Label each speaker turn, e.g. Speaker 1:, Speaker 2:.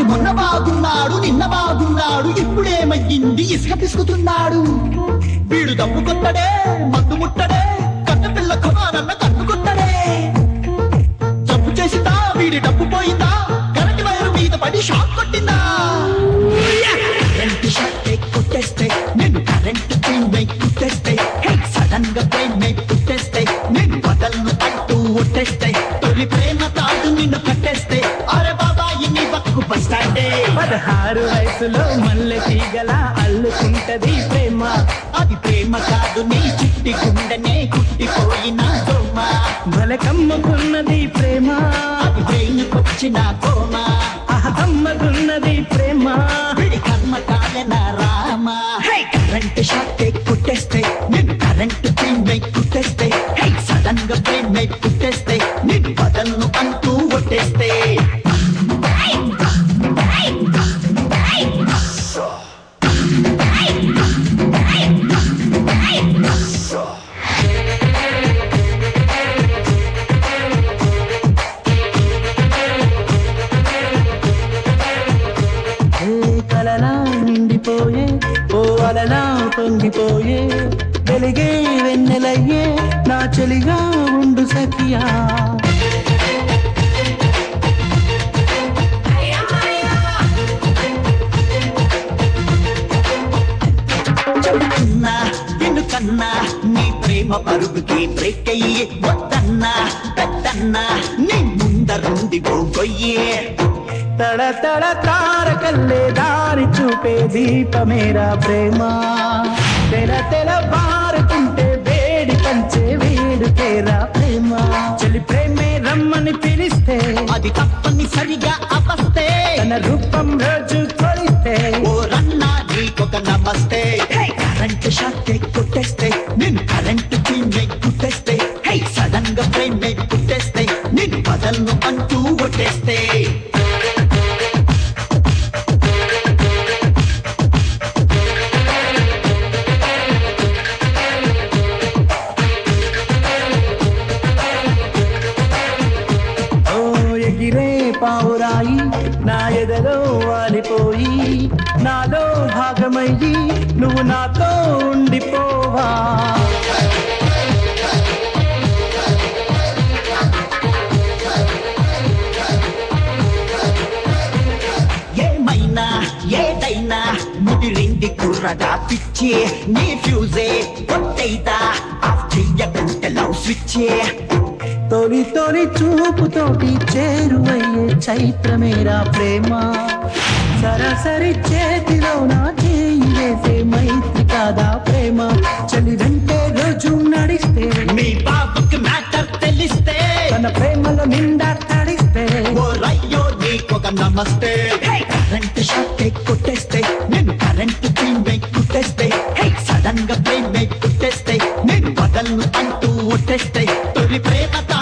Speaker 1: మొన్న బాగున్నాడు నిన్న బాగున్నాడు ఇప్పుడేమయ్యింది ఇసుక పిసుకుతున్నాడు వీడు దప్పు కొట్టడే మందు ముట్టడే కన్న పిల్ల కొనాలన్న కన్ను కొట్టడే జబ్బు చేసిందా వీడి డబ్బు పోయిందా కరెంట్ వైరు మీద పడి షాక్ కొట్టిందా కరెంట్ షాక్ కొట్టేస్తే నేను కరెంట్ ట్రైన్ కుట్టేస్తే సడన్ గా ట్రైన్ కుట్టేస్తే నేను బదల్ను అంటూ ఒట్టేస్తే తొలి ప్రేమ తాడు నిన్ను కట్టేస్తే అరే బాబా ఇన్ని బతుకు బస్ స్టాండే
Speaker 2: పదహారు వయసులో మల్లె తీగల అల్లుకుంటది ప్రేమ
Speaker 1: అది ప్రేమ కాదు నీ చిట్టి గుండెనే కుట్టిపోయిన దోమ
Speaker 2: భలే కమ్ముకున్నది ప్రేమ
Speaker 1: అది బ్రెయిన్ కొచ్చిన కోమ
Speaker 2: ఆహ్, అమ్మకున్నది ప్రేమ
Speaker 1: విడి కర్మ కాలన రామ కరెంట్ షాక్ కుట్టేస్తే నేను కరెంట్ ట్రైన్ కుట్టేస్తే సడన్ గా ట్రైన్ కుట్టేస్తే నేను బదల్ను అంటూ ఒట్టేస్తే
Speaker 2: ఏ కలలా నిండిపోయే ఓ అలలా పొంగిపోయే వెలిగే వెన్నెలయ్యే నా చెలిగా ఉండు సఖియా
Speaker 1: చెబుతున్నా ఎందుకన్నా నీ ప్రేమ పరుగుకి బ్రేక్ అయ్యి వద్దన్నా పెద్దన్నా నీ ముందరుంది ఓ గొయ్యే
Speaker 2: తడ తడ తారకల్లే దారి చూపే దీపమేరా ప్రేమ తెల తెల బారుతుంటే వేడి పంచే వేడుకేరా ప్రేమ చెలి ప్రేమే రమ్మని పిలిస్తే
Speaker 1: అది తప్పనిసరిగా అవస్తే
Speaker 2: తన రూపం రోజు కొలిస్తే
Speaker 1: ఓ రన్నా నీకొక నమస్తే కరెంట్ షాక్ కొట్టేస్తే నేను కరెంట్ చీమే కుట్టేస్తే సడన్ గా ఫ్రేమ్ కుట్టేస్తే నేను బదల్ను అంటూ కొట్టేస్తే
Speaker 2: ఓ ఎగిరే పావురాయి నా ఎదలో వాలిపోయి నాలో భాగమయ్యి నువ్వు నాతో ఉండిపోవా
Speaker 1: ఏమైనా ఏదైనా ముదిరింది కుర్రగా పిచ్చి నీ ఫ్యూజే కొట్టైదా ఆఫ్ చెయ్యకుంటే లవ్ స్విచ్చే
Speaker 2: తొలి తొలి చూపుతోటి చేరువయ్యే చైత్రమేరా ప్రేమ సరసరి చేతిలో నా చేయి వేసే మైత్రి కాదా ప్రేమ చలి వెంటే రోజు నడిస్తే
Speaker 1: మీ బాబుకి మ్యాటర్ తెలిస్తే
Speaker 2: తన ప్రేమలో నిండా తడిస్తే
Speaker 1: ఓ రయ్యో నీకొక నమస్తే కరెంట్ షాక్ కొట్టేస్తే నేను కరెంట్ ట్రైన్ కుట్టేస్తే సడన్ గా ట్రైన్ కుట్టేస్తే నేను బదల్ను అంటూ ఒట్టేస్తే తొలి ప్రేమ